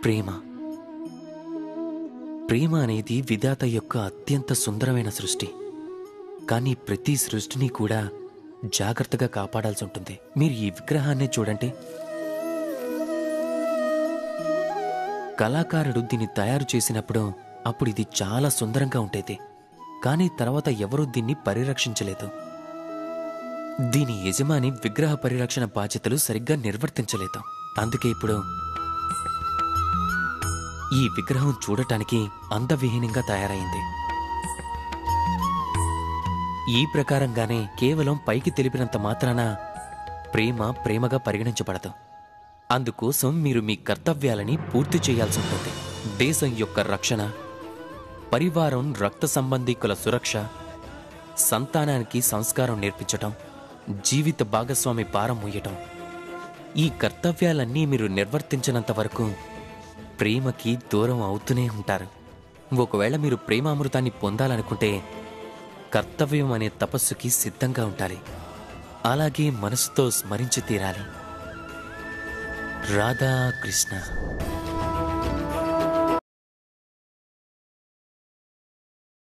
ప్రేమ ప్రేమ అనేది విధాత యొక్క అత్యంత సుందరమైన సృష్టి కానీ ప్రతి సృష్టిని కూడా జాగ్రత్తగా కాపాడాల్సి ఉంటుంది మీరు ఈ విగ్రహాన్నే చూడండి కళాకారుడు దీన్ని తయారు చేసినప్పుడు అప్పుడు ఇది చాలా సుందరంగా ఉండేది కానీ తర్వాత ఎవరూ దీన్ని పరిరక్షించలేదు దీని యజమాని విగ్రహ పరిరక్షణ బాధ్యతలు సరిగ్గా నిర్వర్తించలేదు అందుకే ఇప్పుడు ఈ విగ్రహం చూడటానికి అందవిహీనంగా తయారైంది ఈ ప్రకారంగానే కేవలం పైకి తెలిపినంత మాత్రాన ప్రేమ ప్రేమగా పరిగణించబడదు అందుకోసం మీరు మీ కర్తవ్యాలని పూర్తి చేయాల్సి ఉంటుంది దేశం యొక్క రక్షణ పరివారం రక్త సంబంధీకుల సురక్ష సంతానానికి సంస్కారం నేర్పించటం జీవిత భాగస్వామి భారం మోయటం ఈ కర్తవ్యాలన్నీ మీరు నిర్వర్తించినంత వరకు ప్రేమకి దూరం అవుతూనే ఉంటారు ఒకవేళ మీరు ప్రేమామృతాన్ని పొందాలనుకుంటే కర్తవ్యం అనే తపస్సుకి సిద్ధంగా ఉండాలి అలాగే మనసుతో స్మరించి తీరాలి రాధా కృష్ణ